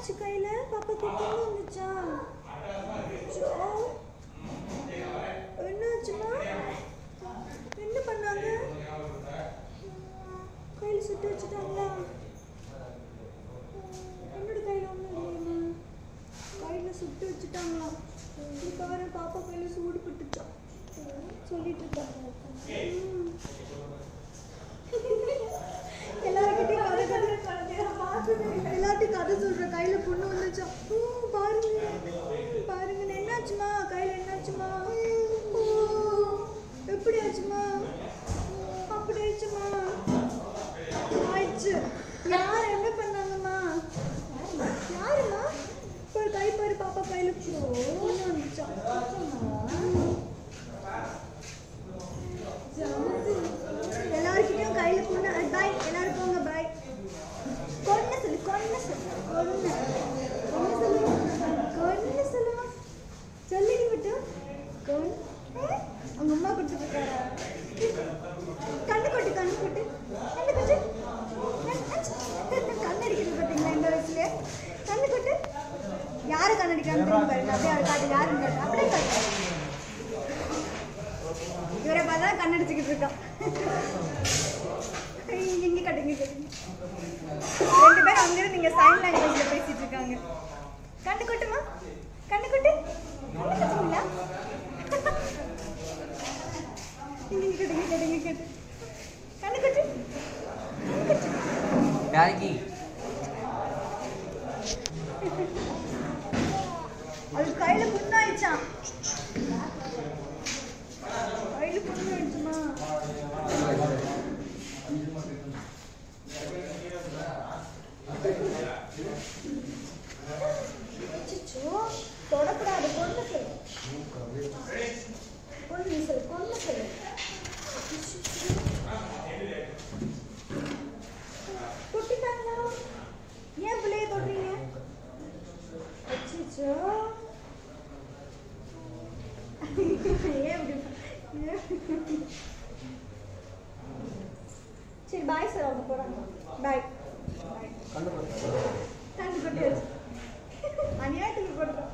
என்னாச்சு கையில பாப்பாக்கு துணி வந்துச்சா அச்சோ. என்னாச்சுமா என்ன பண்ணாங்க கையில சுட்டு வச்சுட்டாங்களா என்னோட கையில ஒன்றும் இல்லையம்மா கையில சுட்டு வச்சுட்டாங்களா இப்போ வர பாப்பா கையில சூடு பட்டுச்சா சொல்லிட்டு இருக்காங்க ம். எல்லார்கிட்டயும் கதை கதை எல்லார்ட்டையும் கதை சொல்ற கையில பொண்ணு வந்துச்சா ஊ, பாருங்க பாருங்க என்னாச்சுமா கையில என்னாச்சுமா ஊ, எப்படி ஆச்சுமா அப்படி ஆச்சுமா ஆயிடுச்சு யார் என்ன பண்ணாங்கம்மா யாருமா ஒரு கை பாரு பாப்பா கையில பொண்ணு வந்துச்சா எல்லாருக்கிட்டையும் கையில பொண்ணு பாய் எல்லாரும் போங்க பாய் கொன்னு சொல்லு கொன்னு சொல்லு கொன்னு கொன்னு சொல்லு கொன்னு சொல்லுமா சொல்லிடி மட்டும் கொன் ஏ, உங்க அம்மா கொடுத்துட்டு இருக்காரா கண்ணு கொட்டு கண்ணு கொட்டு கண்ணு கொட்டு கண்ணு அடிக்கிறது பார்த்தீங்களா இந்த வயசுல கண்ணு கொட்டு யாரு கண்ணு அடிக்கிறான்னு தெரியும் பாருங்க அப்படியே அவர் காட்டு யாருன்னு காட்டு அப்படியே காட்டு இவரை பார்த்தா கண்ணடிச்சுக்கிட்டு இருக்கான் இங்க இங்க கட்டுங்க கட்டுங்க ரெண்டு பேரும் அங்கிருந்து நீங்க சைன் லாங்குவேஜ்ல பேசிட்டு இருக்காங்க கண்ணு கொட்டுமா கண்ணு கொட்டு கண்ணு கொட்டுங்களா இங்க இங்க கட்டுங்க கட்டுங்க கட்டு கண்ணு கொட்டு கண்ணு கொட்டு. யாருக்கு அது கையில புண்ணாயிடுச்சான் கையில புண்ணாயிடுச்சுமா அச்சச்சோ, தொடக்கூடாது கொண்டு சொல்லு கொண்டு சொல்லு கொண்டு சொல்லு தொட்டுட்டாங்களா ஏன் பிள்ளைய தொடுறீங்க அச்சச்சோ ஏன் இப்படி ஏன் இப்படி? சரி பாய் சார் அவங்க போறாங்க பாய் கண்டு கொட்டி வச்சு அநியாயத்துக்கு கொடுத்தோம்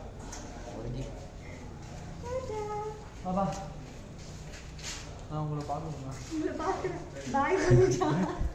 பாபா நான் உங்களை பார்க்கணுமா உங்களை பார்த்து பாய் சொல்லிட்டான்